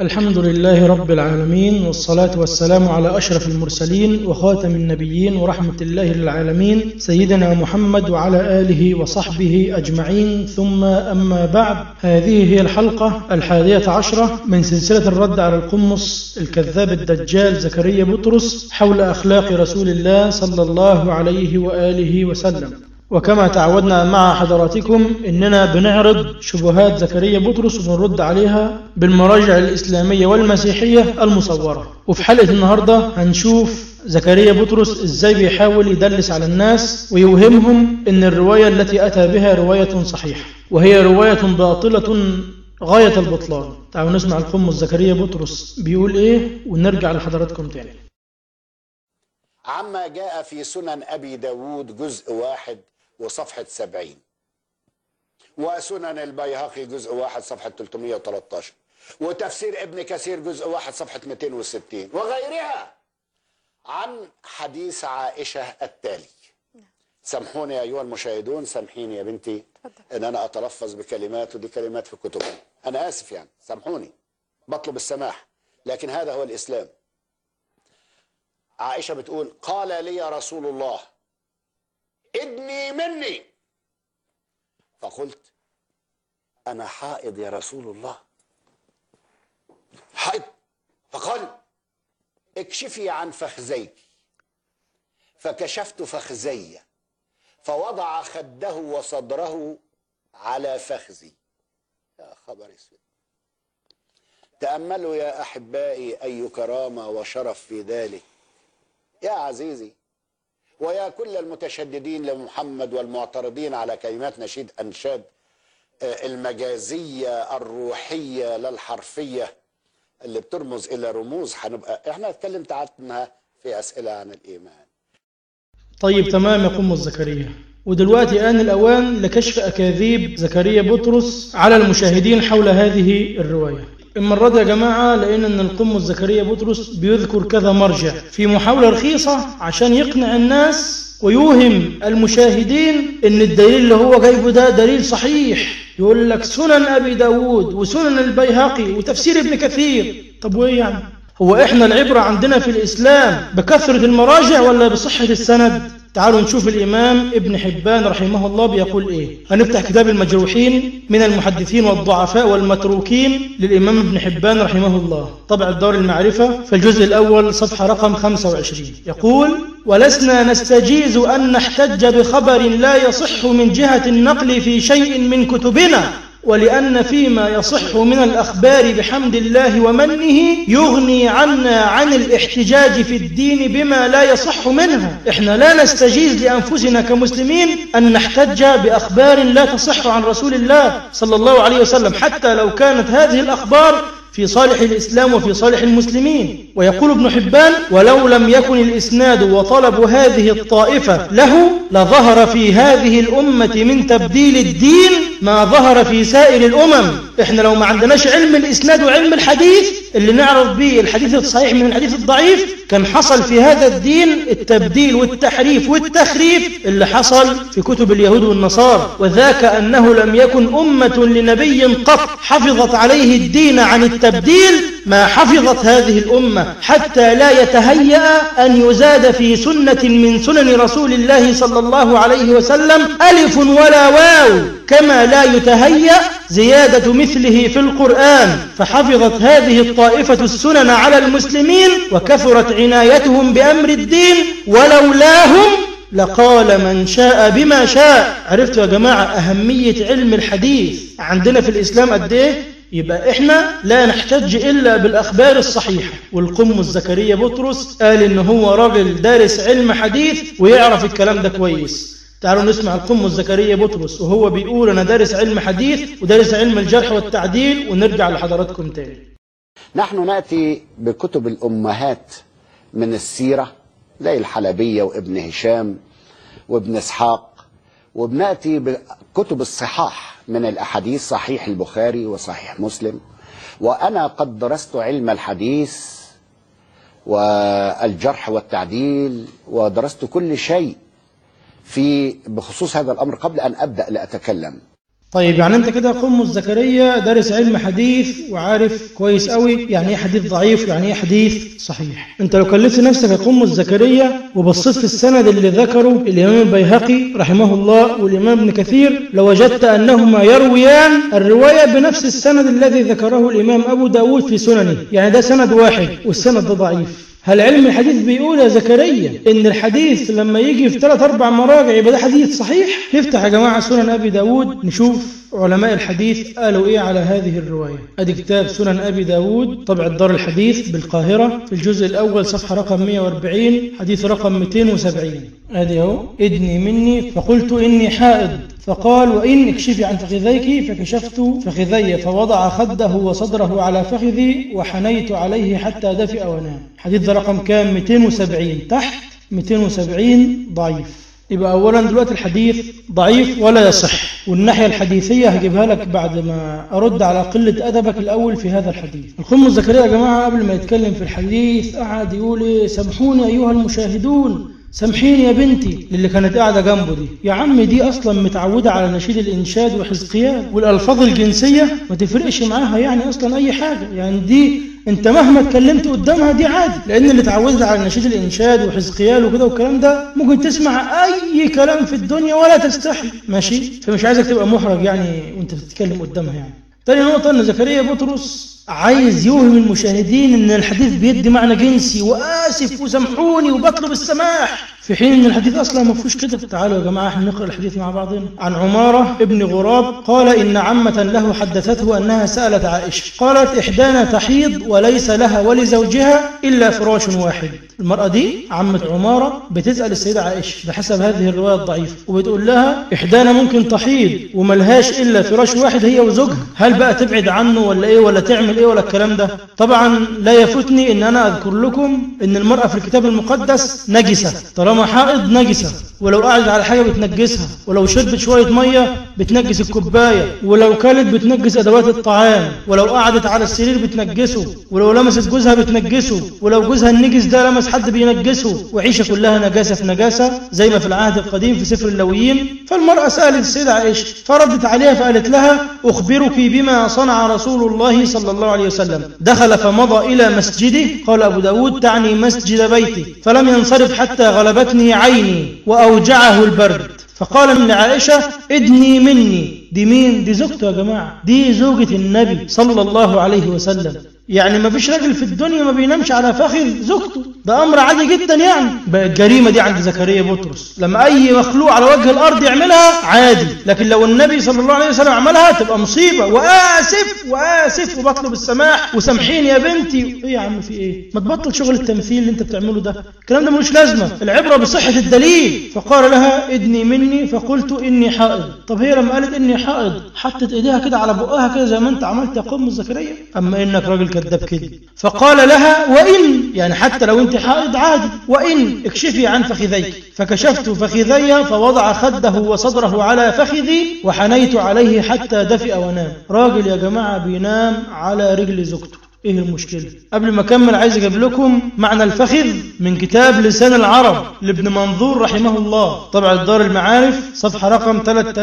الحمد لله رب العالمين والصلاة والسلام على أشرف المرسلين وخاتم النبيين ورحمة الله للعالمين سيدنا محمد وعلى آله وصحبه أجمعين ثم أما بعد هذه هي الحلقة الحادية عشرة من سلسلة الرد على القمص الكذاب الدجال زكريا بطرس حول أخلاق رسول الله صلى الله عليه وآله وسلم وكما تعودنا مع حضراتكم إننا بنعرض شبهات زكريا بطرس وبنرد عليها بالمراجع الإسلامية والمسيحية المصورة وفي حلقة النهاردة هنشوف زكريا بطرس إزاي بيحاول يدلس على الناس ويوهمهم إن الرواية التي أتى بها رواية صحيحة وهي رواية باطلة غاية البطلان تعالوا نسمع القمص زكريا بطرس بيقول إيه ونرجع لحضراتكم تاني عما جاء في سنن أبي داود جزء واحد وصفحة سبعين وسنن البيهقي جزء واحد صفحة 313 وتفسير ابن كثير جزء واحد صفحة 260 وغيرها عن حديث عائشة التالي سامحوني يا أيها المشاهدون سامحيني يا بنتي إن أنا أتلفظ بكلمات ودي كلمات في كتبي أنا آسف يعني سامحوني بطلب السماح لكن هذا هو الإسلام عائشة بتقول قال لي رسول الله ادني مني فقلت أنا حائض يا رسول الله حائض فقال اكشفي عن فخذيك فكشفت فخذي فوضع خده وصدره على فخذي يا خبر اسود تأملوا يا أحبائي أي كرامة وشرف في ذلك يا عزيزي ويا كل المتشددين لمحمد والمعترضين على كلمات نشيد أنشاد المجازية الروحية لا الحرفية اللي بترمز إلى رموز هنبقى احنا اتكلمت عنها في أسئلة عن الإيمان طيب تمام يا قمص زكريا ودلوقتي آن الأوان لكشف أكاذيب زكريا بطرس على المشاهدين حول هذه الرواية المرة دي يا جماعة لأن إن القمص زكريا بطرس بيذكر كذا مرجع في محاولة رخيصة عشان يقنع الناس ويوهم المشاهدين إن الدليل اللي هو جايبه ده دليل صحيح يقول لك سنن أبي داود وسنن البيهقي وتفسير ابن كثير طب وإيه يعني هو إحنا العبرة عندنا في الإسلام بكثرة المراجع ولا بصحة السند تعالوا نشوف الإمام ابن حبان رحمه الله بيقول إيه هنفتح كتاب المجروحين من المحدثين والضعفاء والمتروكين للإمام ابن حبان رحمه الله طبع الدار المعرفة في الجزء الأول صفحة رقم 25 يقول ولسنا نستجيز أن نحتج بخبر لا يصح من جهة النقل في شيء من كتبنا ولأن فيما يصح من الأخبار بحمد الله ومنه يغني عنا عن الاحتجاج في الدين بما لا يصح منها إحنا لا نستجيز لأنفسنا كمسلمين أن نحتج بأخبار لا تصح عن رسول الله صلى الله عليه وسلم حتى لو كانت هذه الأخبار في صالح الإسلام وفي صالح المسلمين ويقول ابن حبان ولو لم يكن الإسناد وطلب هذه الطائفة له لظهر في هذه الأمة من تبديل الدين ما ظهر في سائر الأمم إحنا لو ما عندناش علم الإسناد وعلم الحديث اللي نعرف به الحديث الصحيح من الحديث الضعيف كان حصل في هذا الدين التبديل والتحريف والتخريف اللي حصل في كتب اليهود والنصارى وذاك أنه لم يكن أمة لنبي قط حفظت عليه الدين عن التبديل ما حفظت هذه الأمة حتى لا يتهيأ أن يزاد في سنة من سنن رسول الله صلى الله عليه وسلم ألف ولا واو كما لا يتهيأ زيادة مثله في القرآن فحفظت هذه الطائفة السنن على المسلمين وكثرت عنايتهم بأمر الدين ولولاهم لقال من شاء بما شاء عرفتوا يا جماعة أهمية علم الحديث عندنا في الإسلام قد إيه يبقى إحنا لا نحتج إلا بالأخبار الصحيحة والقمص زكريا بطرس قال إن هو راجل دارس علم حديث ويعرف الكلام ده كويس تعالوا نسمع القمص زكريا بطرس وهو بيقول أنا دارس علم حديث ودارس علم الجرح والتعديل ونرجع لحضراتكم تاني نحن نأتي بكتب الأمهات من السيرة زي الحلبية وابن هشام وابن إسحاق وبنأتي بكتب الصحاح من الأحاديث صحيح البخاري وصحيح مسلم وأنا قد درست علم الحديث والجرح والتعديل ودرست كل شيء في بخصوص هذا الأمر قبل أن أبدأ لأتكلم طيب يعني انت كده قمص زكريا دارس علم حديث وعارف كويس قوي يعني ايه حديث ضعيف يعني ايه حديث صحيح انت لو كلفت نفسك يا قمص زكريا وبصيت في السند اللي ذكره الامام البيهقي رحمه الله والامام ابن كثير لوجدت انهما يرويان الروايه بنفس السند الذي ذكره الامام ابو داود في سننه يعني ده سند واحد والسند ده ضعيف هل علم الحديث بيقول يا زكريا ان الحديث لما يجي في ثلاث اربع مراجع يبقى ده حديث صحيح نفتح يا جماعه سنن ابي داود نشوف علماء الحديث قالوا ايه على هذه الروايه ادي كتاب سنن ابي داود طبع دار الحديث بالقاهره في الجزء الاول صفحه رقم 140 حديث رقم 270 ادي اهو ادني مني فقلت اني حائض فقال وإن اكشفي عن فخذيك فكشفت فخذي فوضع خده وصدره على فخذي وحنيت عليه حتى دفئ ونام حديث ده رقم كام 270 تحت 270 ضعيف يبقى أولا دلوقتي الحديث ضعيف ولا يصح والناحية الحديثية هجيبها لك بعد ما أرد على قلة أدبك الأول في هذا الحديث الخم زكريا يا جماعة قبل ما يتكلم في الحديث قعد يقول إيه سامحوني أيها المشاهدون سامحيني يا بنتي اللي كانت قاعدة جنبه دي يا عم دي أصلا متعودة على نشيد الإنشاد وحزقيات والألفاظ الجنسية ما تفرقش معاها يعني أصلا أي حاجة يعني دي أنت مهما اتكلمت قدامها دي عادي لأن اللي اتعودت على نشيد الإنشاد وحزقيال وكده والكلام ده ممكن تسمع أي كلام في الدنيا ولا تستحي ماشي فمش عايزك تبقى محرج يعني وأنت بتتكلم قدامها يعني تاني نقطة أن زكريا بطرس عايز يوهم المشاهدين ان الحديث بيدي معنى جنسي واسف وسامحوني وبطلب السماح في حين ان الحديث اصلا ما فيهوش كده تعالوا يا جماعه احنا نقرا الحديث مع بعضنا عن عماره ابن غراب قال ان عمه له حدثته انها سالت عائشه قالت احدانا تحيض وليس لها ولزوجها الا فراش واحد المراه دي عمه عماره بتسال السيده عائشه بحسب هذه الروايه الضعيفه وبتقول لها احدانا ممكن تحيض وملهاش الا فراش واحد هي وزوجها هل بقى تبعد عنه ولا ايه ولا تعمل ايه ولا الكلام ده طبعا لا يفوتني ان انا اذكر لكم ان المراه في الكتاب المقدس نجسه طالما حائض نجسه ولو قعدت على حاجه بتنجسها ولو شربت شويه ميه بتنجس الكوبايه ولو كلت بتنجس ادوات الطعام ولو قعدت على السرير بتنجسه ولو لمست جوزها بتنجسه ولو جوزها النجس ده لمس حد بينجسه وعيشه كلها نجاسه في نجاسه زي ما في العهد القديم في سفر اللويين فالمراه سالت السيده عائشه فردت عليها فقالت لها اخبرك بما صنع رسول الله صلى الله عليه وسلم دخل فمضى الى مسجده قال ابو داود تعني مسجد بيتي فلم ينصرف حتى غلبتني عيني واوجعه البرد فقال من عائشة ادني مني دي مين دي زوجته يا جماعة دي زوجة النبي صلى الله عليه وسلم يعني ما فيش راجل في الدنيا ما بينامش على فخذ زوجته ده امر عادي جدا يعني بقى الجريمه دي عند زكريا بطرس لما اي مخلوق على وجه الارض يعملها عادي لكن لو النبي صلى الله عليه وسلم عملها تبقى مصيبه واسف واسف وبطلب السماح وسامحيني يا بنتي ايه يا عم في ايه ما تبطل شغل التمثيل اللي انت بتعمله ده الكلام ده ملوش لازمه العبره بصحه الدليل فقال لها ادني مني فقلت اني حائض طب هي لما قالت اني حائض حطت ايديها كده على بقها كده زي ما انت عملت يا قوم زكريا اما انك راجل كذاب كده فقال لها وان يعني حتى لو انت حائض عادي وان اكشفي عن فخذيك فكشفت فخذي فوضع خده وصدره على فخذي وحنيت عليه حتى دفئ ونام راجل يا جماعه بينام على رجل زوجته ايه المشكلة قبل ما اكمل عايز اجيب لكم معنى الفخذ من كتاب لسان العرب لابن منظور رحمه الله طبع دار المعارف صفحة رقم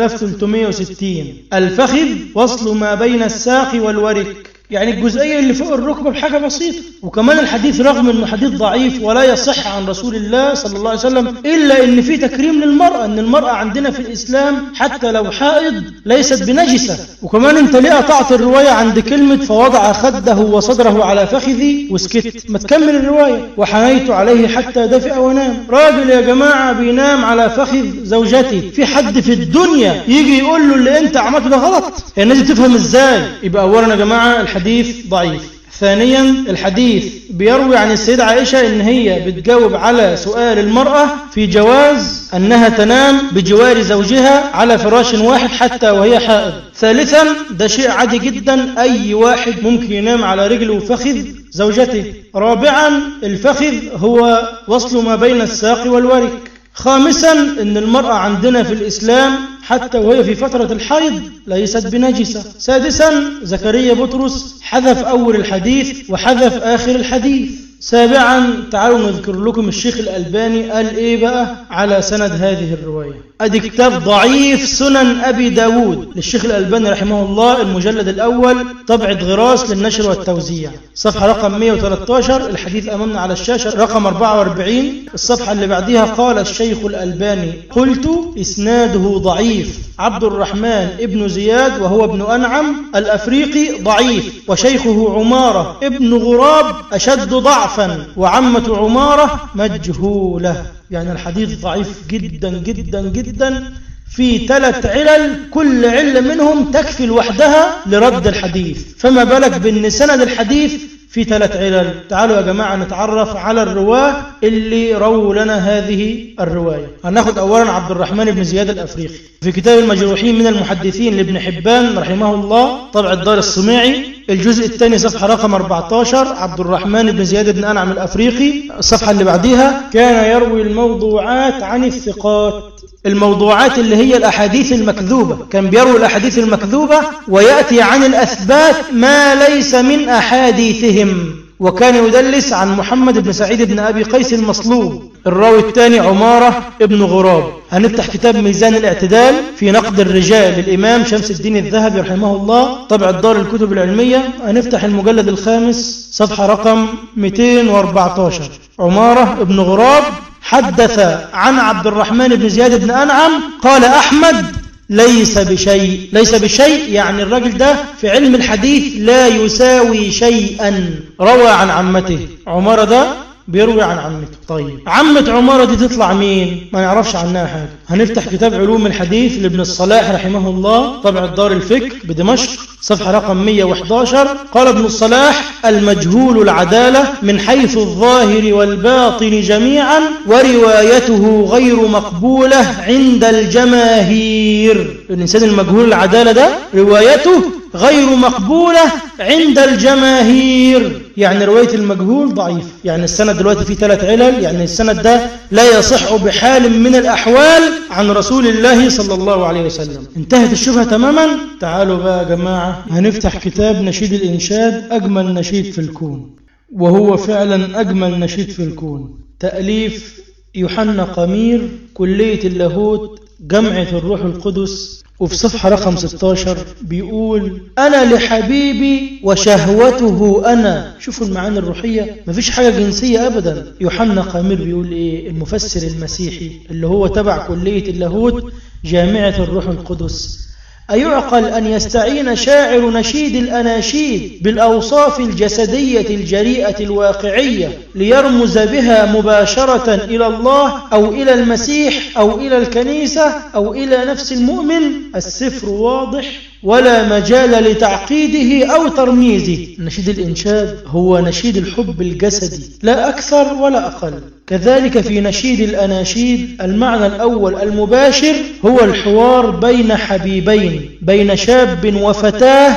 3360 الفخذ وصل ما بين الساق والورك يعني الجزئية اللي فوق الركبة بحاجة بسيطة وكمان الحديث رغم انه حديث ضعيف ولا يصح عن رسول الله صلى الله عليه وسلم الا ان في تكريم للمرأة ان المرأة عندنا في الاسلام حتى لو حائض ليست بنجسة وكمان انت ليه قطعت الرواية عند كلمة فوضع خده وصدره على فخذي وسكت ما تكمل الرواية وحنيت عليه حتى دفئ ونام راجل يا جماعة بينام على فخذ زوجتي في حد في الدنيا يجي يقول له اللي انت عملته ده غلط هي الناس دي تفهم ازاي يبقى اولا يا جماعة الحديث ضعيف ثانيا الحديث بيروي عن السيدة عائشة ان هي بتجاوب على سؤال المرأة في جواز انها تنام بجوار زوجها على فراش واحد حتى وهي حائض ثالثا ده شيء عادي جدا اي واحد ممكن ينام على رجله وفخذ زوجته رابعا الفخذ هو وصل ما بين الساق والورك خامسا ان المرأة عندنا في الاسلام حتى وهي في فترة الحيض ليست بنجسة سادسا زكريا بطرس حذف أول الحديث وحذف آخر الحديث سابعا تعالوا نذكر لكم الشيخ الألباني قال إيه بقى على سند هذه الرواية ادي كتاب ضعيف سنن ابي داود للشيخ الالباني رحمه الله المجلد الاول طبعة غراس للنشر والتوزيع صفحة رقم 113 الحديث امامنا على الشاشة رقم 44 الصفحة اللي بعديها قال الشيخ الالباني قلت اسناده ضعيف عبد الرحمن ابن زياد وهو ابن انعم الافريقي ضعيف وشيخه عمارة ابن غراب اشد ضعفا وعمة عمارة مجهولة يعني الحديث ضعيف جدا جدا جدا في ثلاث علل كل علة منهم تكفي لوحدها لرد الحديث فما بالك بأن سند الحديث في ثلاث علل تعالوا يا جماعة نتعرف على الرواة اللي رووا لنا هذه الرواية هناخد أولا عبد الرحمن بن زياد الأفريقي في كتاب المجروحين من المحدثين لابن حبان رحمه الله طبع الدار الصميعي الجزء الثاني صفحة رقم 14 عبد الرحمن بن زياد بن أنعم الأفريقي الصفحة اللي بعديها كان يروي الموضوعات عن الثقات الموضوعات اللي هي الأحاديث المكذوبة كان بيروي الأحاديث المكذوبة ويأتي عن الأثبات ما ليس من أحاديثهم وكان يدلس عن محمد بن سعيد بن أبي قيس المصلوب الراوي الثاني عمارة ابن غراب هنفتح كتاب ميزان الاعتدال في نقد الرجال للإمام شمس الدين الذهبي رحمه الله طبع الدار الكتب العلمية هنفتح المجلد الخامس صفحة رقم 214 عمارة ابن غراب حدث عن عبد الرحمن بن زياد بن أنعم قال أحمد ليس بشيء ليس بشيء يعني الرجل ده في علم الحديث لا يساوي شيئا روى عن عمته عمارة ده بيروي عن عمته طيب عمة عمارة دي تطلع مين ما نعرفش عنها حاجة هنفتح كتاب علوم الحديث لابن الصلاح رحمه الله طبع الدار الفكر بدمشق صفحة رقم 111 قال ابن الصلاح المجهول العدالة من حيث الظاهر والباطن جميعا وروايته غير مقبولة عند الجماهير الإنسان المجهول العدالة ده روايته غير مقبولة عند الجماهير يعني رواية المجهول ضعيف يعني السند دلوقتي فيه ثلاث علل يعني السند ده لا يصح بحال من الأحوال عن رسول الله صلى الله عليه وسلم انتهت الشبهة تماما تعالوا بقى يا جماعة هنفتح كتاب نشيد الإنشاد أجمل نشيد في الكون وهو فعلا أجمل نشيد في الكون تأليف يوحنا قمير كلية اللاهوت جمعة الروح القدس وفي صفحة رقم 16 بيقول أنا لحبيبي وشهوته أنا شوفوا المعاني الروحية مفيش حاجة جنسية أبدا يوحنا قامير بيقول إيه المفسر المسيحي اللي هو تبع كلية اللاهوت جامعة الروح القدس أيعقل أن يستعين شاعر نشيد الأناشيد بالأوصاف الجسدية الجريئة الواقعية ليرمز بها مباشرة إلى الله أو إلى المسيح أو إلى الكنيسة أو إلى نفس المؤمن السفر واضح ولا مجال لتعقيده أو ترميزه نشيد الإنشاد هو نشيد الحب الجسدي لا أكثر ولا أقل كذلك في نشيد الأناشيد المعنى الأول المباشر هو الحوار بين حبيبين بين شاب وفتاة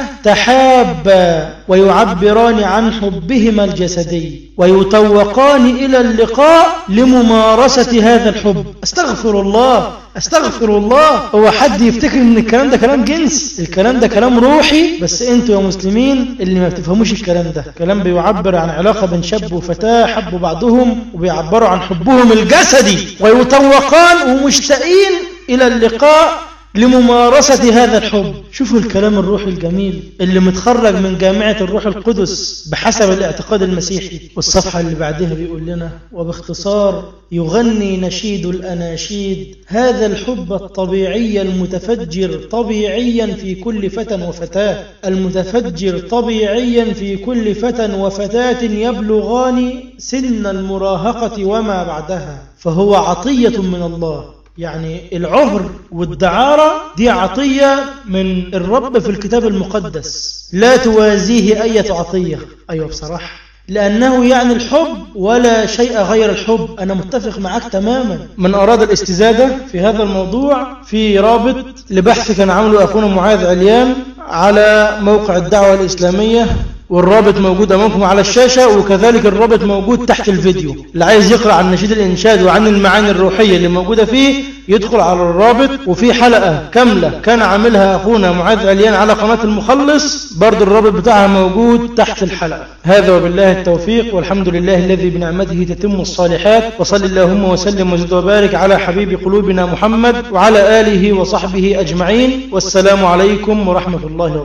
تحابا ويعبران عن حبهما الجسدي ويتوقان إلى اللقاء لممارسة هذا الحب استغفر الله استغفر الله هو حد يفتكر ان الكلام ده كلام جنس الكلام ده كلام روحي بس انتوا يا مسلمين اللي ما بتفهموش الكلام ده كلام بيعبر عن علاقة بين شاب وفتاة حبوا بعضهم وبيعبروا عن حبهم الجسدي ويتوقان ومشتاقين إلى اللقاء لممارسة هذا الحب شوفوا الكلام الروحي الجميل اللي متخرج من جامعة الروح القدس بحسب الاعتقاد المسيحي والصفحة اللي بعدها بيقول لنا وباختصار يغني نشيد الأناشيد هذا الحب الطبيعي المتفجر طبيعيا في كل فتى وفتاة المتفجر طبيعيا في كل فتى وفتاة يبلغان سن المراهقة وما بعدها فهو عطية من الله يعني العهر والدعارة دي عطية من الرب في الكتاب المقدس لا توازيه أي عطية أيوة بصراحة لأنه يعني الحب ولا شيء غير الحب أنا متفق معك تماما من أراد الاستزادة في هذا الموضوع في رابط لبحث كان عمله أخونا معاذ عليان على موقع الدعوة الإسلامية والرابط موجود أمامكم على الشاشة وكذلك الرابط موجود تحت الفيديو اللي عايز يقرأ عن نشيد الإنشاد وعن المعاني الروحية اللي موجودة فيه يدخل على الرابط وفي حلقة كاملة كان عاملها أخونا معاذ عليان على قناة المخلص برضو الرابط بتاعها موجود تحت الحلقة هذا وبالله التوفيق والحمد لله الذي بنعمته تتم الصالحات وصل اللهم وسلم وزد وبارك على حبيب قلوبنا محمد وعلى آله وصحبه أجمعين والسلام عليكم ورحمة الله وبركاته